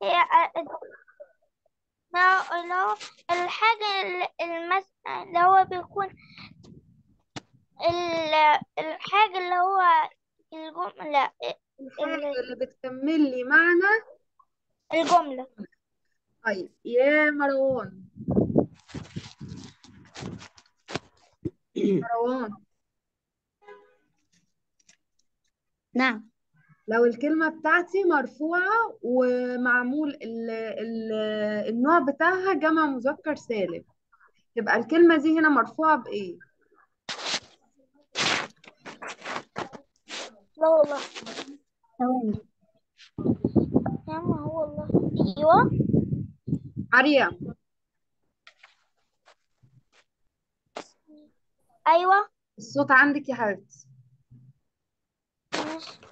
هي لو لو الحاجة ال- المس اللي هو بيكون ال- الحاجة اللي هو الجملة الحاجة اللي بتكمل لي معنى الجملة طيب يا مروان مروان نعم لو الكلمة بتاعتي مرفوعة ومعمول ال ال النوع بتاعها جمع مذكر سالم تبقى الكلمة دي هنا مرفوعة بإيه؟ لا والله ثواني يا عم هو والله ايوه مريم ايوه الصوت عندك يا حبيبتي ماشي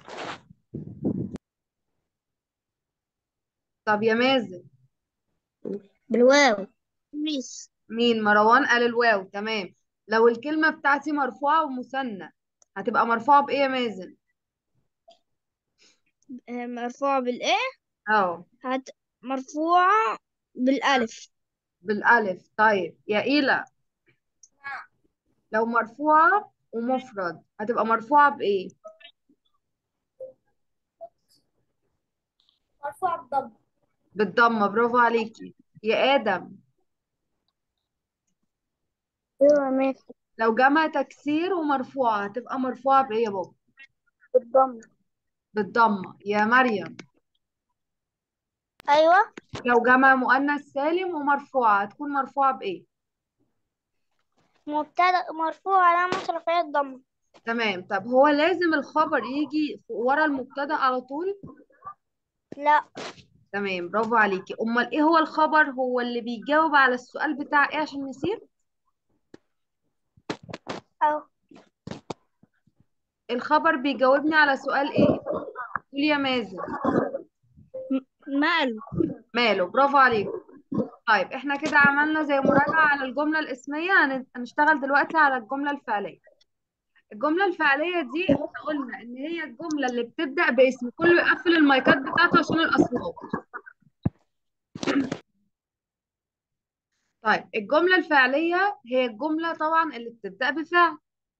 طب يا مازن بالواو ميس مين مروان قال الواو تمام لو الكلمة بتاعتي مرفوعة ومثنى هتبقى مرفوعة بإيه يا مازن؟ مرفوعة بالإيه اه هت مرفوعة بالألف بالألف طيب يا إيلا لو مرفوعة ومفرد هتبقى مرفوعة بإيه؟ مرفوع بضم بالضمة برافو عليكي يا آدم ايوه ماشي لو جمع تكسير ومرفوعة هتبقى مرفوعة بإيه يا بابا؟ بالضم بالضمة يا مريم ايوه لو جمع مؤنث سالم ومرفوعة هتكون مرفوعة بإيه؟ مبتدأ مرفوع علامة رفعية الضم تمام طب هو لازم الخبر يجي ورا المبتدأ على طول؟ لا تمام برافو عليكي أمال إيه هو الخبر؟ هو اللي بيجاوب على السؤال بتاع إيه عشان نسير؟ او الخبر بيجاوبني على سؤال إيه؟ قول يا مازن ماله ماله برافو عليكم طيب احنا كده عملنا زي مراجعة على الجملة الاسمية هن- هنشتغل دلوقتي على الجملة الفعلية الجملة الفعلية دي احنا قلنا ان هي الجملة اللي بتبدأ باسم كله يقفل المايكات بتاعته عشان الأصوات طيب الجملة الفعلية هي الجملة طبعا اللي بتبدأ بفعل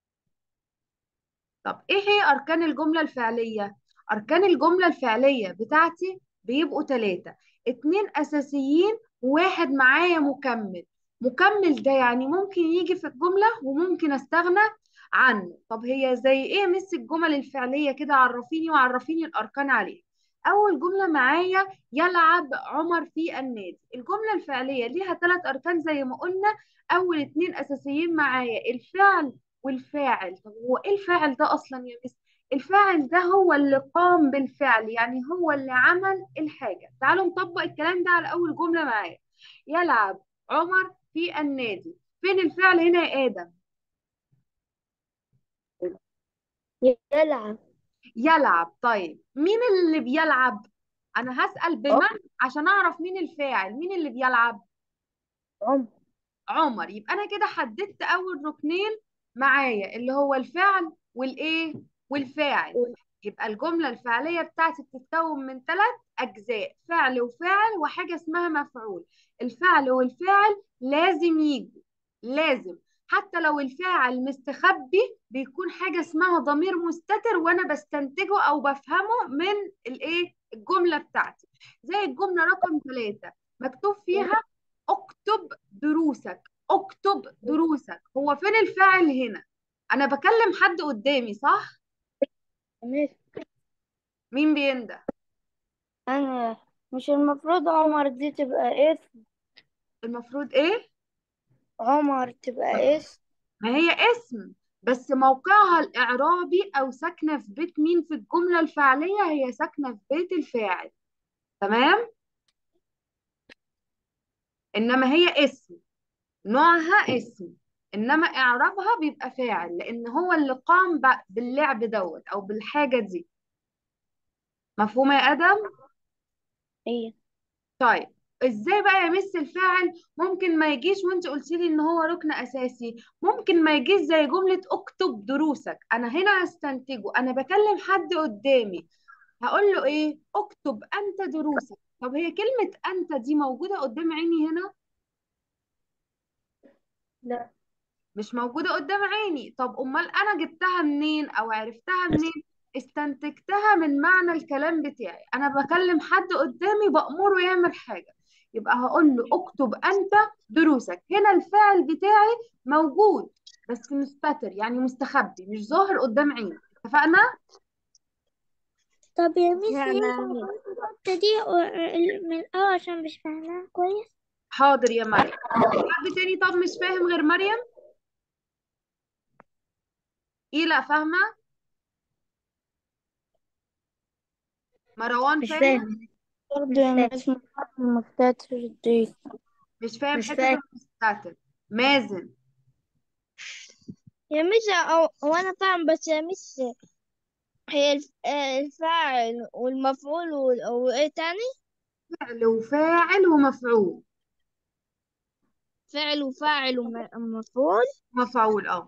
طب ايه هي أركان الجملة الفعلية؟ أركان الجملة الفعلية بتاعتي بيبقوا ثلاثة اتنين أساسيين وواحد معايا مكمل مكمل ده يعني ممكن يجي في الجملة وممكن استغنى عنه طب هي زي ايه مس الجمل الفعلية كده عرفيني وعرفيني الأركان عليها أول جملة معايا يلعب عمر في النادي الجملة الفعلية ليها ثلاث أركان زي ما قلنا أول اتنين أساسيين معايا الفعل والفاعل طب هو ايه الفاعل ده اصلا يا مس الفاعل ده هو اللي قام بالفعل يعني هو اللي عمل الحاجة تعالوا نطبق الكلام ده على اول جملة معايا يلعب عمر في النادي فين الفعل هنا يا ادم يلعب يلعب طيب مين اللي بيلعب انا هسأل بمن عشان اعرف مين الفاعل مين اللي بيلعب عمر عمر يبقى انا كده حددت اول ركنين معايا اللي هو الفعل والايه والفاعل يبقى الجملة الفعلية بتاعتي بتتكون من ثلاث أجزاء فعل وفاعل وحاجة اسمها مفعول الفعل والفاعل لازم يجوا لازم حتى لو الفاعل مستخبي بيكون حاجة اسمها ضمير مستتر وأنا بستنتجه أو بفهمه من الإيه الجملة بتاعتي زي الجملة رقم ثلاثة مكتوب فيها اكتب دروسك اكتب دروسك هو فين الفاعل هنا أنا بكلم حد قدامي صح ماشي مين بينده أنا مش المفروض عمر دي تبقى اسم المفروض ايه عمر تبقى اسم ما هي اسم بس موقعها الاعرابي او ساكنه في بيت مين في الجمله الفعليه هي ساكنه في بيت الفاعل تمام انما هي اسم نوعها اسم انما اعرابها بيبقى فاعل لان هو اللي قام ب- باللعب دوت او بالحاجه دي مفهومه يا ادم هي طيب ازاي بقى يمس الفاعل ممكن ما يجيش وانت قلتي لي ان هو ركن اساسي ممكن ما يجيش زي جملة اكتب دروسك انا هنا هستنتجه انا بكلم حد قدامي هقول له ايه اكتب انت دروسك طب هي كلمة أنت دي موجودة قدام عيني هنا لا مش موجودة قدام عيني طب أمال أنا جبتها منين أو عرفتها منين استنتجتها من معنى الكلام بتاعي أنا بكلم حد قدامي بأمره يعمل حاجة يبقى هقول له اكتب أنت دروسك هنا الفاعل بتاعي موجود بس مستتر يعني مستخبي مش ظاهر قدام عيني اتفقنا؟ طب يا ميس يعني ينفع النقطة دي و- من الأول عشان مش فاهماها كويس حاضر يا مريم حد تاني طب مش فاهم غير مريم؟ إيه لا فاهمة؟ مروان مش فاهم؟ فاهم برضه يا مس المفتتر دي مش فاهم مش حتة فاهم. المستتر مازن يا ميس أو هو أنا فاهم بس يا ميس هي الف- آه، الفاعل والمفعول وال- وإيه تاني فعل وفاعل ومفعول فعل وفاعل ومفعول مفعول اه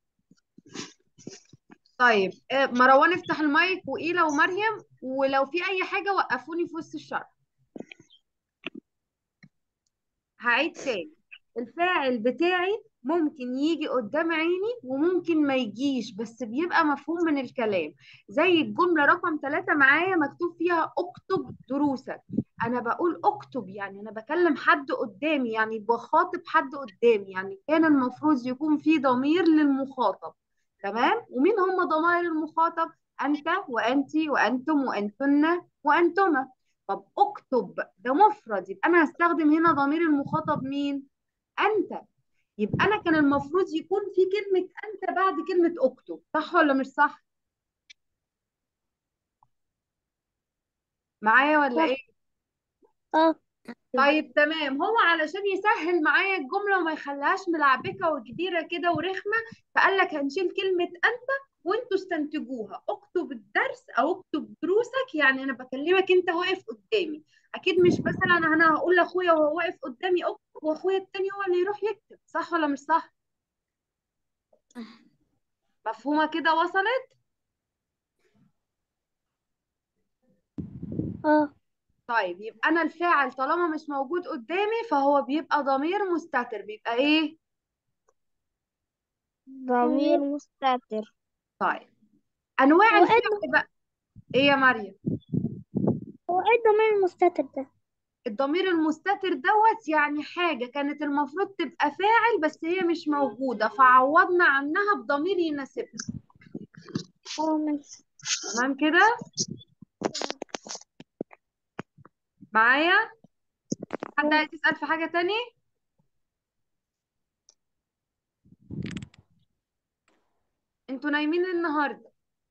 طيب آه، مروان افتح المايك وإيلا ومريم ولو في أي حاجة وقفوني في وسط الشرح هعيد تاني الفاعل بتاعي ممكن يجي قدام عيني وممكن ما يجيش بس بيبقى مفهوم من الكلام زي الجملة رقم ثلاثة معايا مكتوب فيها اكتب دروسك أنا بقول اكتب يعني أنا بكلم حد قدامي يعني بخاطب حد قدامي يعني كان المفروض يكون في ضمير للمخاطب تمام ومين هم ضمائر المخاطب أنت وأنتي وأنتم وأنتن وأنتما طب اكتب ده مفرد يبقى أنا هستخدم هنا ضمير المخاطب مين أنت يبقى أنا كان المفروض يكون في كلمة أنت بعد كلمة اكتب صح ولا مش صح معايا ولا صح. إيه اه طيب تمام هو علشان يسهل معايا الجملة وما يخليهاش ملعبكة وكبيرة كده ورخمة فقال لك هنشيل كلمة أنت وانتوا استنتجوها اكتب الدرس او اكتب دروسك يعني انا بكلمك انت واقف قدامي اكيد مش مثلا انا هقول لاخويا وهو واقف قدامي اكتب واخويا التاني هو اللي يروح يكتب صح ولا مش صح مفهومة كده وصلت اه طيب يبقى انا الفاعل طالما مش موجود قدامي فهو بيبقى ضمير مستتر بيبقى ايه ضمير مستتر طيب انواع هو الفعل ايه بقى ايه يا مريم هو ايه الضمير المستتر ده الضمير المستتر دوت يعني حاجة كانت المفروض تبقى فاعل بس هي مش موجودة فعوضنا عنها بضمير يناسبها اه ماشي تمام كده معايا حد عايز يسأل في حاجة تاني انتوا نايمين النهاردة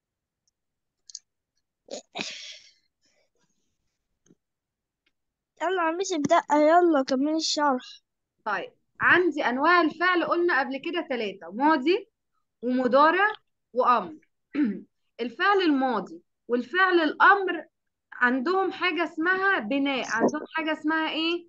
يلا يا ميس ابدأ يلا كمل الشرح طيب عندي انواع الفعل قلنا قبل كده ثلاثة ماضي ومضارع وامر الفعل الماضي والفعل الامر عندهم حاجة اسمها بناء عندهم حاجة اسمها ايه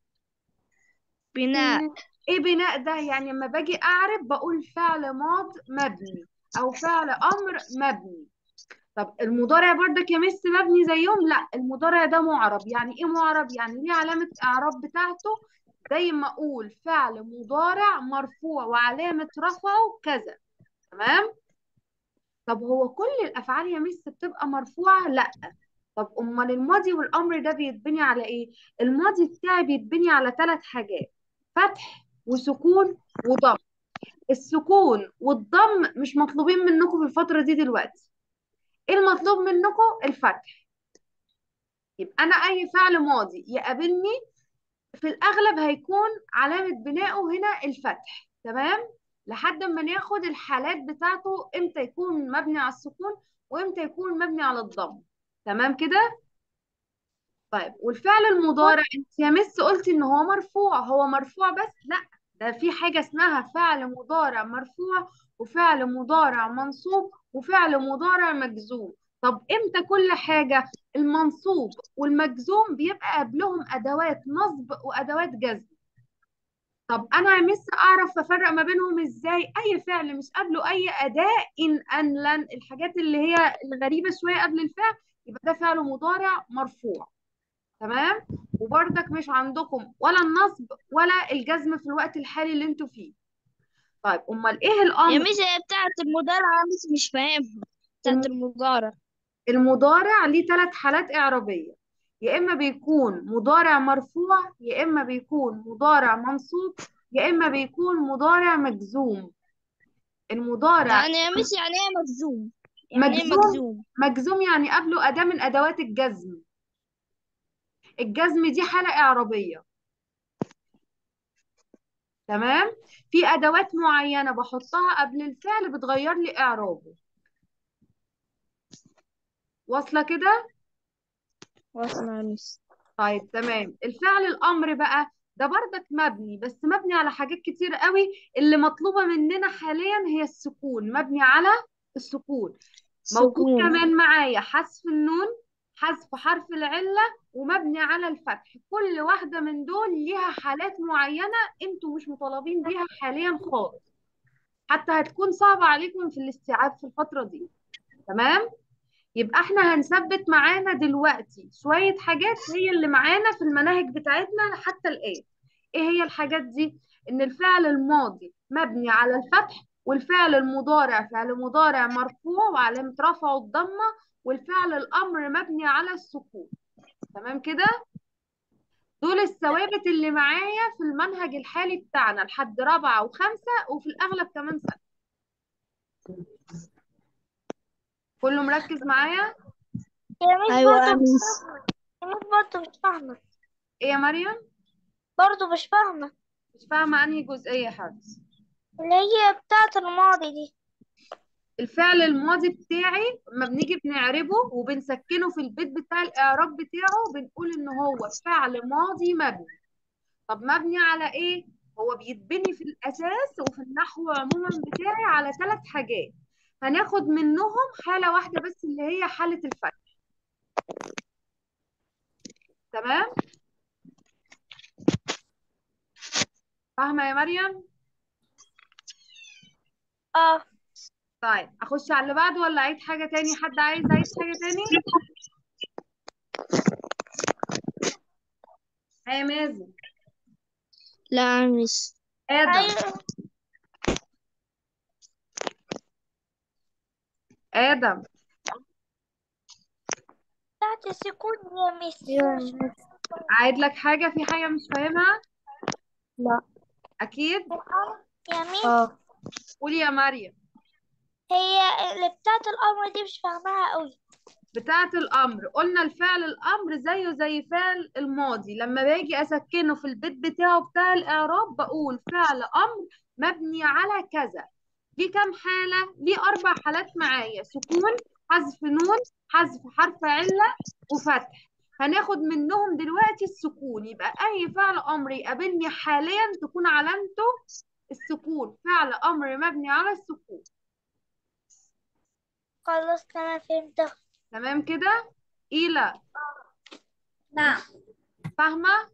بناء ايه بناء ده يعني لما باجي اعرب بقول فعل ماض مبني او فعل امر مبني طب المضارع برضك يا مس مبني زيهم لا المضارع ده معرب يعني ايه معرب يعني ليه علامة اعراب بتاعته زي ما اقول فعل مضارع مرفوع وعلامة رفعه كذا تمام طب هو كل الافعال يا مس بتبقى مرفوعة لا طب امال الماضي والامر ده بيتبني على ايه الماضي بتاعي بيتبني على ثلاث حاجات فتح وسكون وضم السكون والضم مش مطلوبين منكم في الفترة دي دلوقتي ايه المطلوب منكم الفتح يبقى انا اي فعل ماضي يقابلني في الاغلب هيكون علامة بنائه هنا الفتح تمام لحد ما ناخد الحالات بتاعته امتى يكون مبني على السكون وامتى يكون مبني على الضم تمام كده طيب والفعل المضارع انت يا مس قلتي ان هو مرفوع هو مرفوع بس لا ده في حاجة اسمها فعل مضارع مرفوع وفعل مضارع منصوب وفعل مضارع مجزوم طب امتى كل حاجة المنصوب والمجزوم بيبقى قبلهم ادوات نصب وادوات جزم طب انا يا مس اعرف افرق ما بينهم ازاي اي فعل مش قبله اي اداة ان ان لن الحاجات اللي هي الغريبة شوية قبل الفعل يبقى ده فعل مضارع مرفوع تمام وبرضك مش عندكم ولا النصب ولا الجزم في الوقت الحالي اللي انتوا فيه طيب امال ايه يا الامر ميس هي بتاعة المضارعة ميس مش فاهمها بتاعة المضارع المضارع ليه ثلاث حالات إعرابية يا إما بيكون مضارع مرفوع يا إما بيكون مضارع منصوب يا إما بيكون مضارع مجزوم المضارع يعني يا ميس يعني ايه مجزوم يعني ايه مجزوم مجزوم مجزوم يعني قبله أداة من أدوات الجزم الجزم دي حالة إعرابية تمام في أدوات معينة بحطها قبل الفعل بتغير لي إعرابه واصلة كده واصلة يا ميس طيب تمام الفعل الامر بقى ده برضك مبني بس مبني على حاجات كتير قوي اللي مطلوبة مننا حاليا هي السكون مبني على السكون موجود سكون كمان معايا حذف النون حذف حرف العلة ومبني على الفتح كل واحدة من دول ليها حالات معينة انتوا مش مطالبين بيها حاليا خالص حتى هتكون صعبة عليكم في الاستيعاب في الفترة دي تمام يبقى احنا هنثبت معانا دلوقتي شوية حاجات هي اللي معانا في المناهج بتاعتنا حتى الآن ايه هي الحاجات دي ان الفعل الماضي مبني على الفتح والفعل المضارع فعل مضارع مرفوع وعلامة رفعه الضمة والفعل الأمر مبني على السكون تمام كده دول الثوابت اللي معايا في المنهج الحالي بتاعنا لحد رابعة وخمسة وفي الأغلب كمان سنة كله مركز معايا يا ميس ايوه يا برضه مش ميس فاهمة يا ميس برضه مش فاهمة ايه يا مريم برضه مش فاهمة مش فاهمة أنهي جزئية يا حبيبتي اللي هي بتاعة الماضي دي الفعل الماضي بتاعي لما بنيجي بنعربه وبنسكنه في البيت بتاع الإعراب بتاعه بنقول إن هو فعل ماضي مبني طب مبني على إيه؟ هو بيتبني في الأساس وفي النحو عموما بتاعي على ثلاث حاجات هناخد منهم حالة واحدة بس اللي هي حالة الفتح تمام؟ فاهمة يا مريم؟ اه طيب أخش على اللي بعده ولا أعيد حاجة تاني؟ حد عايز أعيد حاجة تاني؟ يا مازن لا يا ميس آدم ايوه آدم بتاعة السكون يا ميس ايوه يا ميس أعيد لك حاجة في حاجة مش فاهمها؟ لا أكيد يا ميس اه قولي يا مريم هي اللي بتاعة الأمر دي مش فاهماها قوي بتاعة الأمر قلنا الفعل الأمر زيه زي فعل الماضي لما باجي أسكنه في البيت بتاعه بتاع الإعراب بقول فعل أمر مبني على كذا ليه كام حالة؟ ليه أربع حالات معايا سكون حذف نون حذف حرف علة وفتح هناخد منهم دلوقتي السكون يبقى أي فعل أمر يقابلني حاليا تكون علامته السكون فعل أمر مبني على السكون خلاص تمام فهمتها تمام كده؟ إيلا نعم فاهمة؟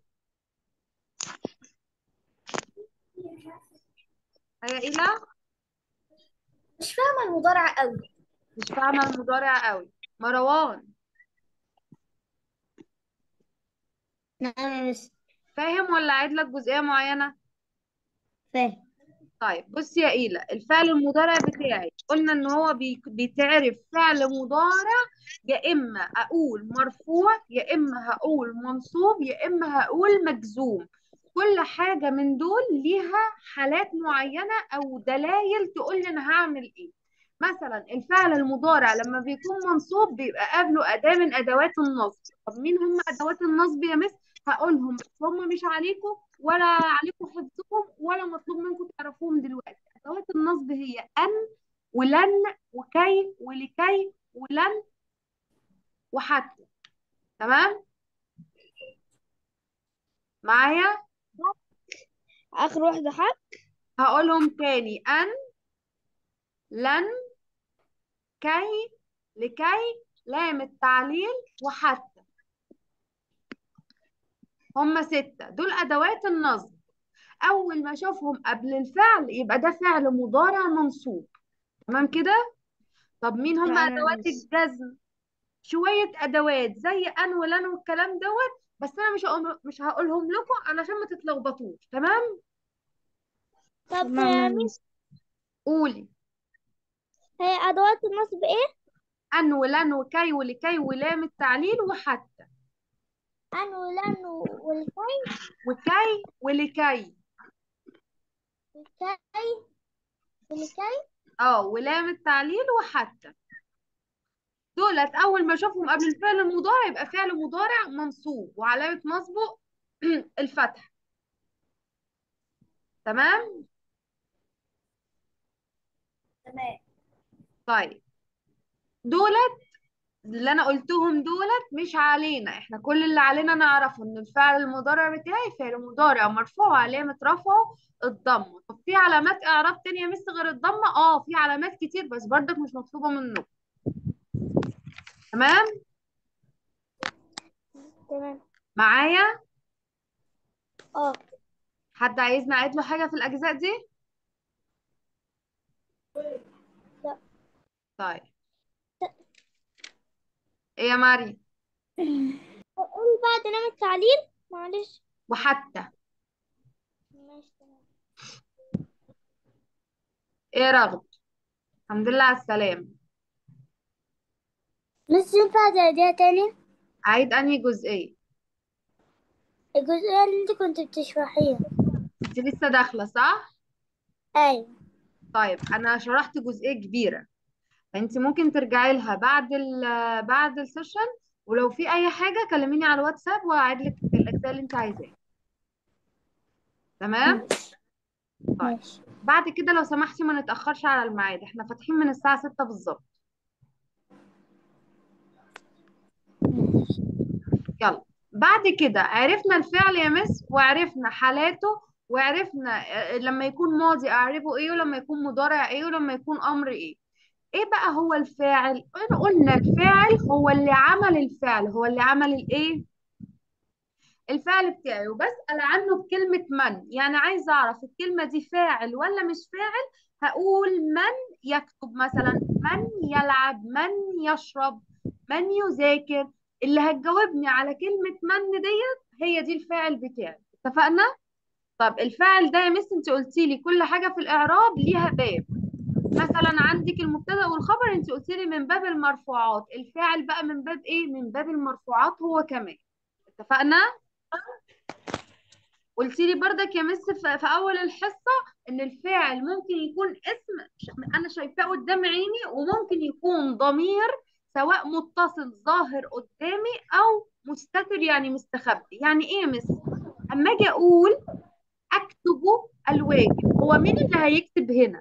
هيا إيلا مش فاهمة المضارع قوي مش فاهمة المضارع قوي مروان نعم يا مس فاهم ولا أعيد لك جزئية معينة؟ فاهم طيب بص يا إيلا الفعل المضارع بتاعي قلنا إن هو بي- بيتعرف فعل مضارع يا إما أقول مرفوع يا إما هقول منصوب يا إما هقول مجزوم كل حاجة من دول ليها حالات معينة أو دلائل تقول لي أنا هعمل إيه مثلا الفعل المضارع لما بيكون منصوب بيبقى قبله أداة من أدوات النصب طب مين هم أدوات النصب يا مس هقولهم بس هم مش عليكم ولا عليكم حفظهم ولا مطلوب منكم تعرفوهم دلوقتي أدوات النصب هي أن ولن وكي ولكي ولن وحتى تمام معايا اخر واحدة حق هقولهم تاني أن لن كي لكي لام التعليل وحتى هم ستة دول أدوات النصب أول ما أشوفهم قبل الفعل يبقى ده فعل مضارع منصوب تمام كده طب مين هم تمام يا أدوات مس الجزم شوية أدوات زي أن ولن والكلام دوت بس انا مش هقول مش هقولهم لكم علشان ما تتلخبطوش تمام طب تمام يا يا ميس قولي هي أدوات النصب إيه؟ ان ولن وكي ولكي ولام التعليل وحتى أن ولن والكي وكي ولكي والكي والكي اه ولام التعليل وحتى دولت اول ما اشوفهم قبل الفعل المضارع يبقى فعل مضارع منصوب وعلامة نصبه الفتح تمام تمام طيب دولت اللي انا قلتهم دولت مش علينا احنا كل اللي علينا نعرفه ان الفعل المضارع بتاعي فعل مضارع مرفوع وعلامة رفعه الضمة طب في علامات اعراب تانية مس غير الضمة اه في علامات كتير بس برضك مش مطلوبة منكم تمام تمام معايا اه حد عايزني اعيد له حاجة في الاجزاء دي لا. طيب ايه يا مريم قول بعد نام التعليل معلش وحتى ماشي تمام ايه رغد الحمد لله على السلامة مش ينفع تعيديها تاني عيد انهي جزئية الجزئية اللي انت كنت بتشرحيها انت لسه داخلة صح ايوه طيب انا شرحت جزئية كبيرة فانت ممكن ترجعي لها بعد ال بعد السيشن ولو في اي حاجة كلميني على الواتساب واعيد لك الاجزاء اللي انت عايزاها تمام طيب ماشي بعد كده لو سمحتي ما نتأخرش على الميعاد احنا فاتحين من الساعة 6 بالظبط ماشي يلا بعد كده عرفنا الفعل يا مس وعرفنا حالاته وعرفنا آه، لما يكون ماضي اعربه ايه ولما يكون مضارع ايه ولما يكون امر ايه ايه بقى هو الفاعل قلنا قلنا الفاعل هو اللي عمل الفعل هو اللي عمل الايه الفعل بتاعي وبسأل عنه بكلمة من يعني عايزة اعرف الكلمة دي فاعل ولا مش فاعل هقول من يكتب مثلا من يلعب من يشرب من يذاكر اللي هتجاوبني على كلمة من ديت هي دي الفاعل بتاعي اتفقنا طب الفاعل ده يا مس انت قلتي لي كل حاجة في الإعراب ليها باب مثلا عندك المبتدأ والخبر انت قلتي لي من باب المرفوعات الفاعل بقى من باب ايه من باب المرفوعات هو كمان اتفقنا قلتي لي بردك يا مس في في اول الحصة ان الفاعل ممكن يكون اسم ش- انا شايفاه قدام عيني وممكن يكون ضمير سواء متصل ظاهر قدامي او مستتر يعني مستخبي يعني ايه يا مس اما اجي اقول اكتب الواجب هو مين اللي هيكتب هنا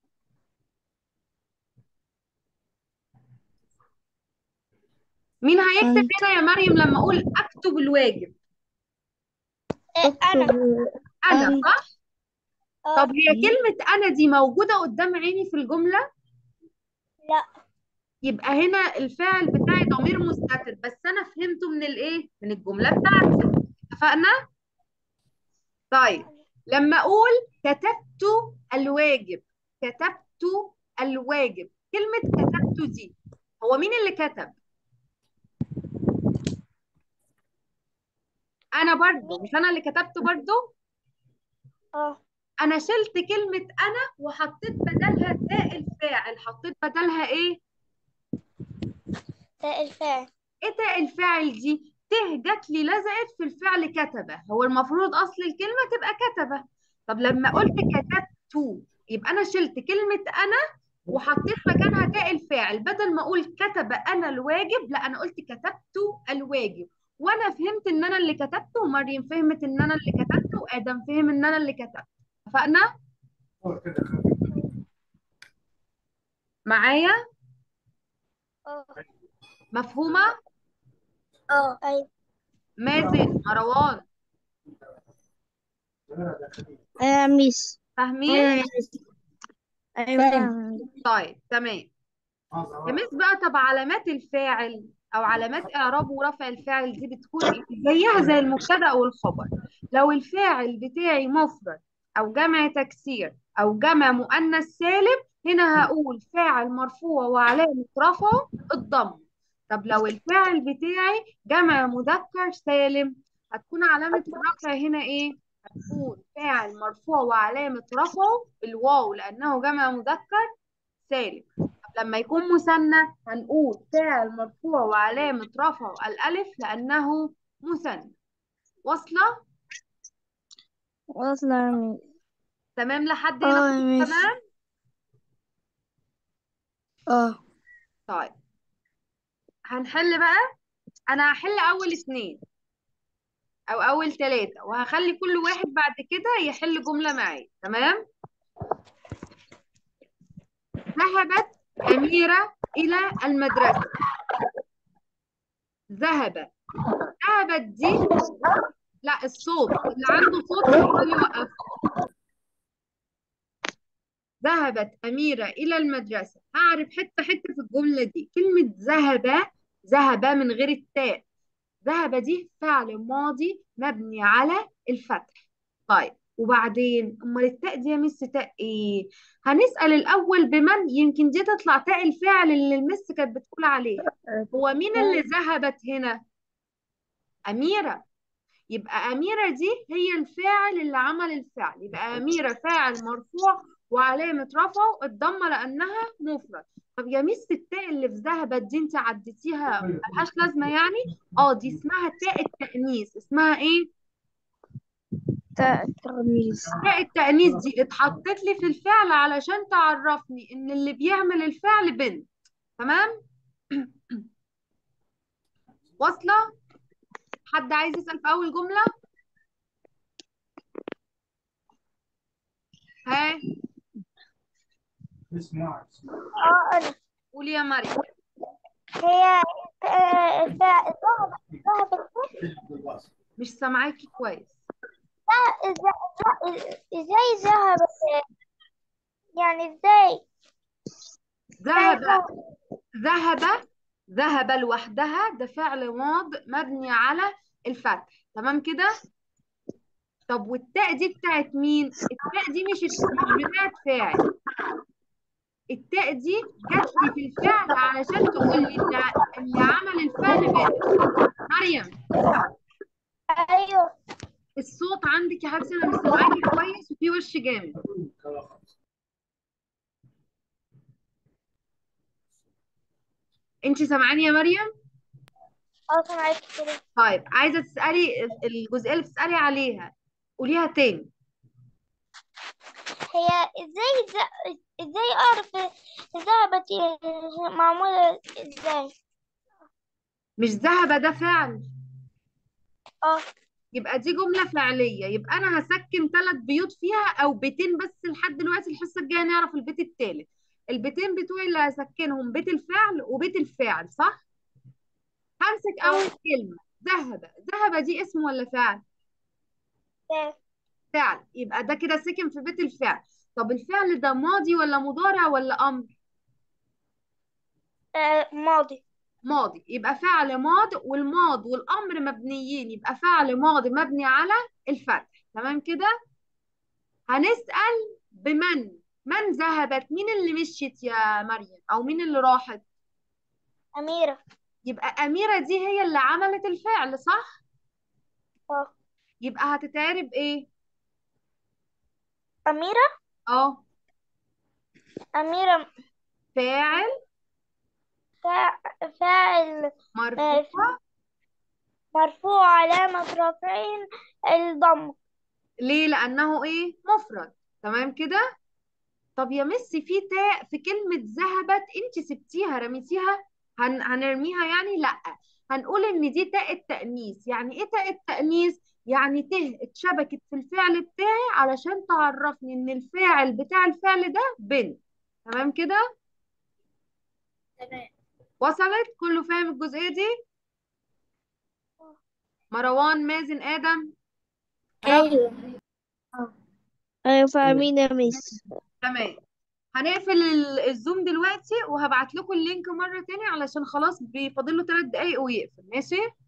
مين هيكتب أنت. هنا يا مريم لما اقول اكتب الواجب إيه أنا انا أنت. صح اه طب هي كلمة انا دي موجودة قدام عيني في الجملة لا يبقى هنا الفاعل بتاعي ضمير مستتر بس انا فهمته من الايه من الجملة بتاعتي اتفقنا طيب لما اقول كتبت الواجب كتبت الواجب كلمة كتبت دي هو مين اللي كتب انا برضو مش انا اللي كتبت برضو اه انا شلت كلمة انا وحطيت بدلها تاء الفاعل حطيت بدلها ايه ده الفاعل ايه تاء الفاعل دي ته جات لي لزقت في الفعل كتبه هو المفروض اصل الكلمة تبقى كتبه طب لما قلت كتبت يبقى انا شلت كلمة انا وحطيت مكانها تاء الفاعل بدل ما اقول كتب انا الواجب لا انا قلت كتبت الواجب وانا فهمت ان انا اللي كتبته ومريم فهمت ان انا اللي كتبته وادم فهم ان انا اللي كتبته اتفقنا معايا اه مفهومة اه ايوه مازن مروان آه ميس فاهمين ايوه طيب تمام يا مس بقى طب علامات الفاعل او علامات اعراب ورفع الفاعل دي بتكون ايه زيها زي المبتدا والخبر لو الفاعل بتاعي مفرد او جمع تكسير او جمع مؤنث سالم هنا هقول فاعل مرفوع وعلامه رفعه الضم طب لو الفاعل بتاعي جمع مذكر سالم هتكون علامة الرفع هنا ايه هتكون فاعل مرفوع وعلامة رفعه الواو لأنه جمع مذكر سالم طب لما يكون مثنى هنقول فاعل مرفوع وعلامة رفعه الألف لأنه مثنى واصلة واصلة يا ميس تمام لحد اه هنا يا كله ميس تمام اه طيب هنحل بقى انا هحل اول اتنين او اول تلاتة وهخلي كل واحد بعد كده يحل جملة معايا تمام ذهبت أميرة إلى المدرسة ذهب ذهبت دي لا الصوت اللي عنده صوت يحاول يوقف ذهبت أميرة إلى المدرسة هعرف حتة حتة في الجملة دي كلمة ذهب ذهب من غير التاء ذهب دي فعل ماضي مبني على الفتح طيب وبعدين امال التاء دي يا مس تاء ايه هنسأل الاول بمن يمكن دي تطلع تاء الفعل اللي المس كانت بتقول عليه هو مين اللي ذهبت هنا أميرة يبقى أميرة دي هي الفاعل اللي عمل الفعل يبقى أميرة فاعل مرفوع وعلامة رفعه الضمة لأنها مفرد طب يا مس التاء اللي في ذهبت دي انت عديتيها ملهاش لازمة يعني اه دي اسمها تاء التأنيث اسمها ايه تاء التغميس تاء التأنيث دي اتحطت لي في الفعل علشان تعرفني ان اللي بيعمل الفعل بنت تمام واصلة حد عايز يسأل في أول جملة ها اه انا قولي يا مريم هي آه، فا- ذهب ذهبت مش سامعاكي كويس ازاي ازاي ذهبت يعني ازاي ذهب ذهب ذهب لوحدها ده فعل ماض مبني على الفتح تمام كده طب والتاء دي بتاعت مين التاء دي مش مش بتاعت فاعل التاء دي جت لي في الفعل علشان تقول لي ان اللي عمل الفعل بنت مريم ايوه الصوت عندك يا حبيبتي انا مش سامعاكي كويس وفي وش جامد انت سامعاني يا مريم اه سمعت كده طيب عايزه تسالي الجزئيه اللي بتسالي عليها قوليها تاني هي ازاي ز- ازاي اعرف ذهبت معمولة ازاي مش ذهب ده فعل اه يبقى دي جمله فعليه يبقى انا هسكن ثلاث بيوت فيها او بيتين بس لحد دلوقتي الحصه الجايه نعرف البيت الثالث البيتين بتوعي اللي هسكنهم بيت الفعل وبيت الفاعل صح همسك اول كلمه ذهب ذهب دي اسم ولا فعل فعل. فعل يبقى ده كده سكن في بيت الفعل طب الفعل ده ماضي ولا مضارع ولا امر آه، ماضي ماضي يبقى فعل ماض والماض والامر مبنيين يبقى فعل ماضي مبني على الفتح تمام كده هنسأل بمن من ذهبت مين اللي مشيت يا مريم او مين اللي راحت أميرة يبقى أميرة دي هي اللي عملت الفعل صح اه يبقى هتتعرب ايه أميرة اه أميرة فاعل فا- فاعل مرفوع مرفوع علامة رفعه الضم ليه لأنه ايه مفرد تمام كده طب يا ميسي في تاء في كلمة ذهبت انت سبتيها رميتيها هن... هنرميها يعني لا هنقول ان دي تاء التأنيث يعني ايه تاء التأنيث يعني ت اتشبكت في الفعل بتاعي علشان تعرفني ان الفاعل بتاع الفعل ده بنت تمام كده تمام وصلت كله فاهم الجزئية دي مروان مازن آدم أيوه ايوه فاهمين يا ميس تمام هنقفل ال- الزوم دلوقتي وهبعت لكم اللينك مرة تاني علشان خلاص بيفاضل له 3 دقايق ويقفل ماشي